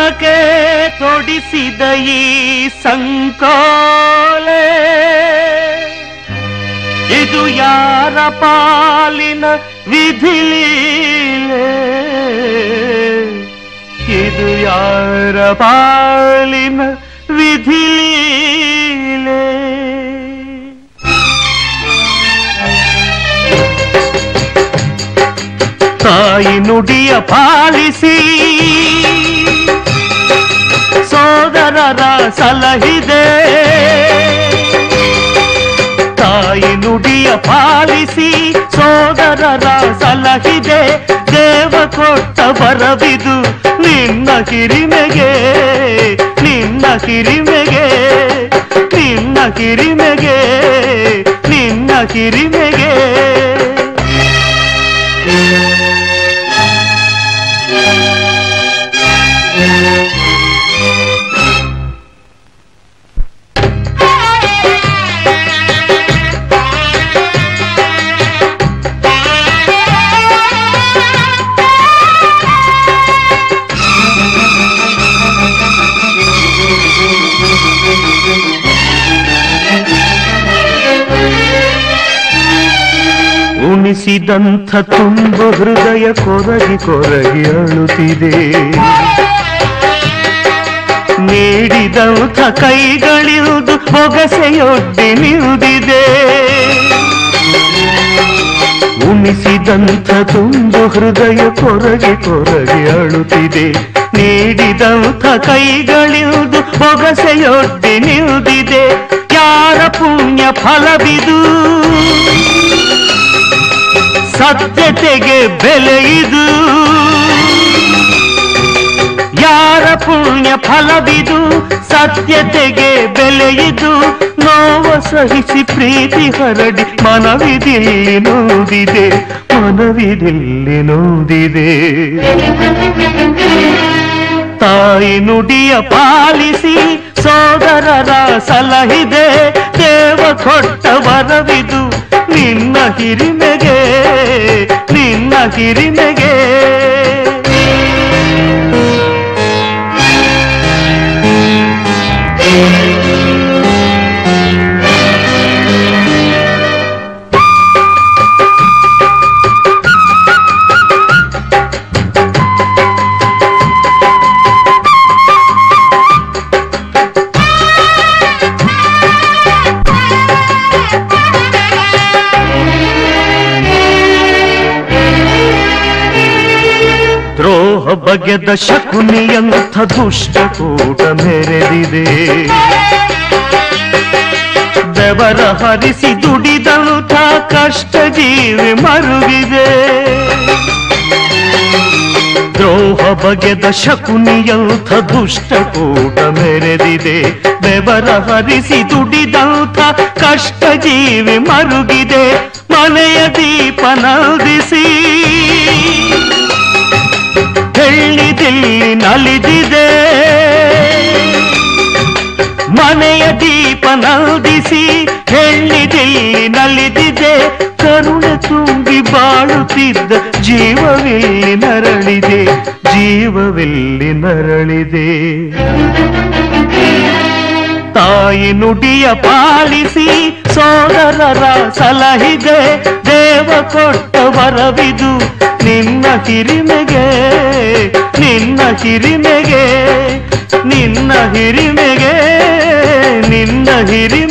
ಜನ್ಮಕ್ಕೆ ತೊಡಿಸಿದ ಈ ಸಂಕೋಲೆ ಇದು ಯಾರ ಪಾಲಿನ ವಿಧಿಲೀಲೆ ಇದು ಯಾರ ಪಾಲಿನ ವಿಧಿಲೀಲೆ ತಾಯಿ ನುಡಿಯ ಪಾಲಿಸಿ ಸೋದರರ ಸಲಹಿದೆ ತಾಯಿ ನುಡಿಯ ಪಾಲಿಸಿ ಸೋದರರ ಸಲಹಿದೆ ದೇವ ಕೊಟ್ಟ ಬರವಿದು ನಿನ್ನ ಹಿರಿಮೆಗೆ ನಿನ್ನ ಹಿರಿಮೆಗೆ ನಿನ್ನ ಹಿರಿಮೆಗೆ ನಿನ್ನ ಹಿರಿಮೆಗೆ ಉಣಿಸಿದಂಥ ತುಂಬು ಹೃದಯ ಕೊರಗಿ ಕೊರಗಿ ಅಳುತ್ತಿದೆ ನೀಡಿದಂಥ ಕೈಗಳಿರುವುದು ಹೊಗಸೆಯೊಡ್ಡಿ ನಿಲ್ದಿದೆ ಉಣಿಸಿದಂಥ ತುಂಬು ಹೃದಯ ಕೊರಗಿ ಕೊರಗಿ ಅಳುತ್ತಿದೆ ನೀಡಿದಂಥ ಕೈಗಳಿರುವುದು ಹೊಗಸೆಯೊಡ್ಡಿ ನಿಲ್ದಿದೆ ಯಾರ ಪುಣ್ಯ ಫಲವಿದು ಸತ್ಯತೆಗೆ ಬೆಲೆ ಇದು ಯಾರ ಪುಣ್ಯ ಫಲವಿದು ಸತ್ಯತೆಗೆ ಬೆಲೆ ಇದು ನೋವ ಸಹಿಸಿ ಪ್ರೀತಿ ಹರಡಿ ಮನವಿದಿಲ್ಲಿ ನೋದಿದೆ ಮನವಿದಿಲ್ಲಿ ನೋದಿದೆ ತಾಯಿ ನುಡಿಯ ಪಾಲಿಸಿ ಸೋದರರ ಸಲಹಿದೆ ದೇವ ಕೊಟ್ಟ ವರವಿದು ನಿನ್ನ ಹಿರಿಮೆಗೆ ನಿನ್ನ ಹಿರಿಮೆಗೆ ದ್ರೋಹ ಬಗೆದ ಶಕುನಿಯಂಥ ದುಷ್ಟ ಕೂಟ ಮೆರೆದಿದೆ ಬೆವರ ಹರಿಸಿ ದುಡಿದಂಥ ಕಷ್ಟ ಜೀವಿ ಮರುಗಿದೆ ದ್ರೋಹ ಬಗೆದ ಶಕುನಿಯಂಥ ದುಷ್ಟ ಕೂಟ ಮೆರೆದಿದೆ ಬೆವರ ಹರಿಸಿ ದುಡಿದಂಥ ಕಷ್ಟ ಜೀವಿ ಮರುಗಿದೆ ಮನೆಯ ದೀಪ ನಲ್ದಿಸಿ ಬೆಳ್ಳಿದಿಲ್ಲಿ ನಲಿದಿದೆ ಮನೆಯ ದೀಪ ನಲ್ದಿಸಿ ಹೆಳ್ಳಿದಿಲ್ಲಿ ನಲಿದಿದೆ ಕರುಣೆ ತುಂಬಿ ಬಾಳುತ್ತಿದ್ದ ಜೀವವಿಲ್ಲಿ ನರಳಿದೆ ಜೀವವಿಲ್ಲಿ ನರಳಿದೆ ತಾಯಿ ನುಡಿಯ ಪಾಲಿಸಿ ಸೋದರರ ಸಲಹಿದೆ ದೇವ ಕೊಟ್ಟ ವರವಿದು ನಿನ್ನ ಹಿರಿಮೆಗೆ ನಿನ್ನ ಹಿರಿಮೆಗೆ ನಿನ್ನ ಹಿರಿಮೆಗೆ ನಿನ್ನ ಹಿರಿಮೆಗೆ